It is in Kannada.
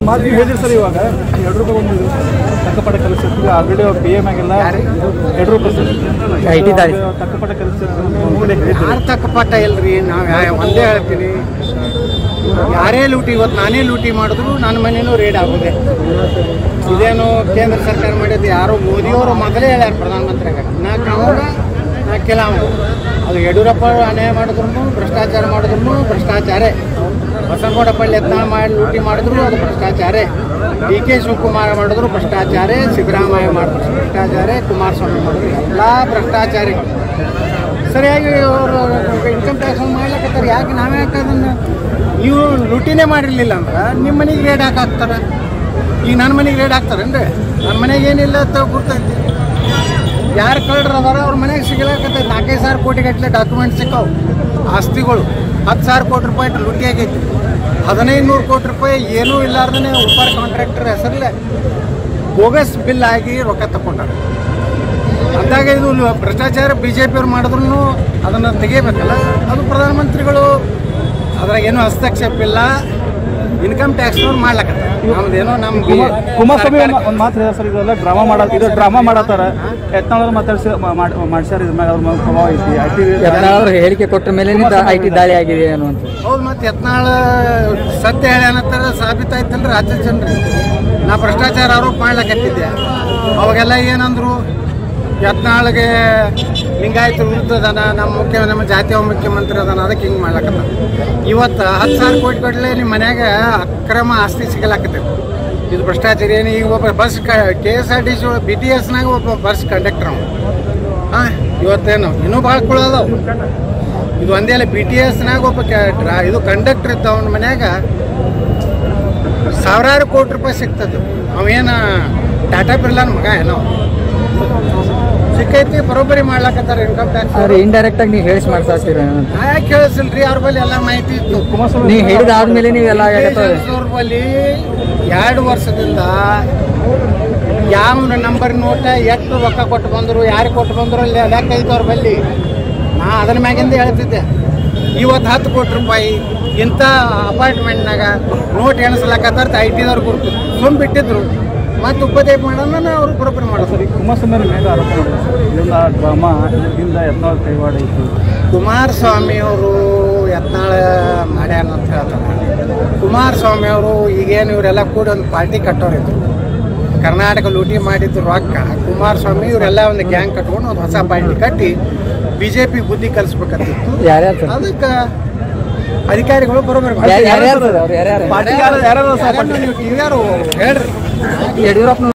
ಮಾತು ನೀವು ಹೇಳಿದ್ರಿ ಸರ್ ಇವಾಗ ಎರಡು ರೂಪಾಯಿ ಒಂದು ತಕ್ಕಪಟ್ಟ ಕೆಲಸ ಆಲ್ರೆಡಿ ಅವ್ರು ಪಿ ಎಮ್ ಆಗಿಲ್ಲ ಎರಡು ರೂಪಾಯಿ ಸರ್ IT ದಾರಿ. ತಕ್ಕಪಟ್ಟ ಕೆಲಸ ಒಂದು ಕಡೆ ಹೇಳಿದ್ರಿ ಯಾರು ತಕ್ಕಪಟ್ಟ ಇಲ್ರಿ ನಾವು ಒಂದೇ ಹೇಳ್ತೀನಿ ಯಾರೇ ಲೂಟಿ ಇವತ್ತು ನಾನೇ ಲೂಟಿ ಮಾಡಿದ್ರು ನನ್ನ ಮನೇನೂ ರೇಡ್ ಆಗೋದೆ ಇದೇನು ಕೇಂದ್ರ ಸರ್ಕಾರ ಮಾಡಿದ್ದು ಯಾರೋ ಮೋದಿಯವರು ಮೊದಲೇ ಹೇಳ್ಯಾರ ಪ್ರಧಾನಮಂತ್ರಿಯಾಗ ನಾ ಕಾವೂರ ನಾ ಕೆಲವು ಅದು ಯಡಿಯೂರಪ್ಪ ಅನ್ಯಾಯ ಮಾಡಿದ್ರು ಭ್ರಷ್ಟಾಚಾರ ಮಾಡಿದ್ರು ಭ್ರಷ್ಟಾಚಾರೇ ಬಸನಗೌಡ ಪಳ್ಳಿ ಯತ್ನಾಳ್ ಮಾಡಿ ಲೂಟಿ ಮಾಡಿದ್ರು ಅದು ಭ್ರಷ್ಟಾಚಾರೇ ಡಿ ಕೆ ಶಿವಕುಮಾರ್ ಮಾಡಿದ್ರು ಭ್ರಷ್ಟಾಚಾರೇ ಸಿದ್ದರಾಮಯ್ಯ ಮಾಡಿದ್ರು ಭ್ರಷ್ಟಾಚಾರೇ ಕುಮಾರಸ್ವಾಮಿ ಮಾಡಿದ್ರು ಎಲ್ಲ ಭ್ರಷ್ಟಾಚಾರಿಗಳು ಸರಿಯಾಗಿ ಅವರು ಇನ್ಕಮ್ ಟ್ಯಾಕ್ಸ್ ಮಾಡ್ಲಿಕ್ಕತ್ತಾರ ಯಾಕೆ ನಾವೇ ಯಾಕೆ ಅದನ್ನು ನೀವು ಲೂಟಿನೇ ಮಾಡಿರಲಿಲ್ಲ ಅಂದ್ರೆ ನಿಮ್ಮ ಮನೆಗೆ ರೇಡ್ ಹಾಕಿ ಹಾಕ್ತಾರೆ ಈಗ ನನ್ನ ಮನೆಗೆ ರೇಡ್ ಹಾಕ್ತಾರೇನ್ರಿ ನನ್ನ ಮನೆಗೆ ಏನಿಲ್ಲ ಅಂತ ಗೊತ್ತೈತಿ ಯಾರು ಕಳ್ರ ಅದಾರ ಅವ್ರ ಮನೆಗೆ ಸಿಗಲಾಕತ್ತೈತಿ ನಾಲ್ಕೈದು ಸಾವಿರ ಕೋಟಿ ಗಟ್ಟಲೆ ಡಾಕ್ಯುಮೆಂಟ್ ಸಿಕ್ಕಾವು ಆಸ್ತಿಗಳು ಹತ್ತು ಸಾವಿರ ಕೋಟಿ ರೂಪಾಯಿ ಲೂಟಿ ಆಗೈತಿ ಹದಿನೈದು ನೂರು ಕೋಟಿ ರೂಪಾಯಿ ಏನೂ ಇಲ್ಲಾರ್ದೇ ಉಪರ್ ಕಾಂಟ್ರಾಕ್ಟರ್ ಹೆಸರಲ್ಲೇ ಬೋಗಸ್ ಬಿಲ್ ಆಗಿ ರೊಕ್ಕ ತಗೊಂಡಾರ ಅಂದಾಗ ಇದು ಲು- ಭ್ರಷ್ಟಾಚಾರ ಬಿ ಜೆ ಪಿಯವ್ರು ಮಾಡಿದ್ರು ಅದನ್ನು ತೆಗಿಬೇಕಲ್ಲ ಅದು ಪ್ರಧಾನಮಂತ್ರಿಗಳು ಅದ್ರಾಗ ಏನೂ ಹಸ್ತಕ್ಷೇಪ ಇಲ್ಲ ಇನ್ಕಮ್ ಟ್ಯಾಕ್ಸ್ನವ್ರು ಮಾಡ್ಲಕತ್ತ ನಮ್ದೇನೋ ನಮ್ಗೆ ಕುಮಾರ್ ಕುಮಾರಸ್ವಾಮಿ ಒಂದು ಒಂದು ಮಾತು ಹೇಳಿದ ಸರ್ ಇದೆಲ್ಲ ಡ್ರಾಮಾ ಮಾಡ ಇದು ಡ್ರಾಮಾ ಮಾಡತ್ತಾರ ಯತ್ನಾಳ್ ಮಾತಾಡ್ಸಿ ಮಾಡ್ಸ್ಯಾರ ಇದ್ರ ಮ್ಯಾಗ ಅವ್ರ ಮೇಲೆ ಪ್ರಭಾವ ಐತಿ ಐ ಟಿ ಯತ್ನಾಳ್ ಹೇಳಿಕೆ ಕೊಟ್ಟ ಮೇಲೆ ಐ ಟಿ ದಾಳಿ ಆಗಿದೆ ಅನ್ನುವಂಥ ಹೌದು ಮತ್ತೆ ಯತ್ನಾಳ ಸತ್ಯ ಹೇಳಿ ಅನ್ನತ್ತಾರ ಸಾಬೀತಾಯ್ತಲ್ರಿ ರಾಜ್ಯ ಜನರು ನಾ ಭ್ರಷ್ಟಾಚಾರ ಆರೋಪ ಮಾಡ್ಲಕತ್ತಿದ್ದೆ ಅವಾಗೆಲ್ಲ ಏನಂದ್ರು ಯತ್ನಾಳ್ಗೆ ಲಿಂಗಾಯತ ವಿರುದ್ಧ ಅದಾನ ನಮ್ಮ ಮುಖ್ಯ ನಮ್ಮ ಜಾತಿಯ ಮುಖ್ಯಮಂತ್ರಿ ಅದಾನ ಅದಕ್ಕೆ ಹಿಂಗೆ ಮಾಡ್ಲಕತ್ತ ಇವತ್ತು ಹತ್ತು ಸಾವಿರ ಕೋಟಿ ಕೊಡ್ಲೆ ನಿಮ್ಮ ಮನ್ಯಾಗ ಅಕ್ರಮ ಆಸ್ತಿ ಸಿಗಲಾಕತ್ತೈತಿ ಇದು ಭ್ರಷ್ಟಾಚಾರ ಏನು ಈಗ ಒಬ್ಬ bus K S R T C B T ಎಸ್ನಾಗ ಒಬ್ಬ ಬಸ್ ಕಂಡಕ್ಟರ್ ಅವ ಹಾಂ ಇವತ್ತೇನು ಇನ್ನೂ ಭಾಳ ಕುಳದವು ಇದು ಒಂದೇ ಅಲ್ಲ ಬಿ ಟಿ ಎಸ್ನಾಗ ಒಬ್ಬ ಕ- ಡ್ರಾ- ಇದು ಕಂಡಕ್ಟರ್ ಇದ್ದ ಅವನ ಮನ್ಯಾಗ ಸಾವಿರಾರು ಕೋಟಿ ರೂಪಾಯಿ ಸಿಗ್ತದೆ ಅವೇನ ಟಾಟಾ ಬಿರ್ಲಾನ್ ಮಗ ಏನೋ ಸಿಕ್ಕೈತಿ ಬರೋಬ್ಬರಿ ಮಾಡ್ಲಾಕತ್ತಾರ ಇನ್ಕಮ್ ಟ್ಯಾಕ್ಸ್ ಅವ್ರು ಇಂಡೈರೆಕ್ಟ್ ಆಗಿ ನೀವು ಹೇಳಿಸಿ ಮಾಡ್ಸಾಸ್ತೀರ ನಾ ಯಾಕೆ ಕೇಳಿಸಿಲ್ರಿ ಅವ್ರ ಬಳಿ ಎಲ್ಲ ಮಾಹಿತಿ ಇತ್ತು ಕುಮಾರಸ್ವಾಮಿ ನೀವು ಹೇಳಿದಾದ್ಮೇಲೆ ನೀವೆಲ್ಲ ಆಗತ್ತವೆ ಅವ್ರ ಬಳಿ ಎರಡು ವರ್ಷದಿಂದ ಯಾವ ನಂಬರ್ ನೋಟ ಎಷ್ಟು ರೊಕ್ಕ ಕೊಟ್ಟು ಬಂದರು ಯಾರಿಗೆ ಕೊಟ್ಟು ಬಂದರು ಅಲ್ಲಿ ಲೆಕ್ಕ ಐತೆ ಅವ್ರ ಬಳಿ ನಾ ಅದನ್ನ ಮ್ಯಾಗಿಂದ ಹೇಳ್ತಿದ್ದೆ ಇವತ್ತು ಹತ್ತು ಕೋಟಿ ರೂಪಾಯಿ ಇಂಥ ಅಪಾರ್ಟ್ಮೆಂಟ್ನಾಗ ನೋಟ್ ಎಣಿಸ್ಲಕತ್ತಾರ ಐ ಟಿದವ್ರು ಕೊಡ್ತು ಸುಮ್ ಬಿಟ್ಟಿದ್ರು ಮತ್ತು ಉಪದೇಶ ಮಾಡೋಣ ಅವ್ರು ಬರೋಬ್ಬರಿ ಮಾಡೋದು ಸರ್ ಈ ಕುಮಾರಸ್ವಾಮಿ ಅವ್ರ ಮೇಲೆ ಆರೋಪ ಮಾಡಿದ್ರು ಇದೆಲ್ಲ ಡ್ರಾಮಾ ಇದರಿಂದ ಯತ್ನಾಳ್ ಕೈವಾಡ ಐತಿ ಕುಮಾರಸ್ವಾಮಿ ಅವರು ಯತ್ನಾಳ ಮಾಡ್ಯಾನ ಅಂತ ಹೇಳ್ತಾರೆ ಕುಮಾರಸ್ವಾಮಿ ಅವರು ಈಗೇನು ಇವರೆಲ್ಲ ಕೂಡಿ ಒಂದು ಪಾರ್ಟಿ ಕಟ್ಟೋರಿದ್ರು ಕರ್ನಾಟಕ ಲೂಟಿ ಮಾಡಿದ್ದು ರೊಕ್ಕ ಕುಮಾರಸ್ವಾಮಿ ಇವರೆಲ್ಲ ಒಂದು ಗ್ಯಾಂಗ್ ಕಟ್ಕೊಂಡು ಒಂದು ಹೊಸ ಪಾರ್ಟಿ ಕಟ್ಟಿ ಬಿ ಜೆ ಪಿ ಬುದ್ಧಿ ಕಲಿಸ್ಬೇಕಂತಿತ್ತು ಯಾರ್ಯಾರು ಸರ್ ಅದಕ್ಕೆ ಅಧಿಕಾರಿಗಳು ಬರೋಬರಿ ಯಾರ್ಯಾರು ಸರ್ ಅವ್ರು ಯಾರ್ಯಾರು ಪಾರ್ಟಿ ಯಾರು ಯಾರು ಸರ್ ನೀವು ಯಾರು ಹೇಳ್ರಿ ಯಡಿಯೂರಪ್ಪನವ್ರು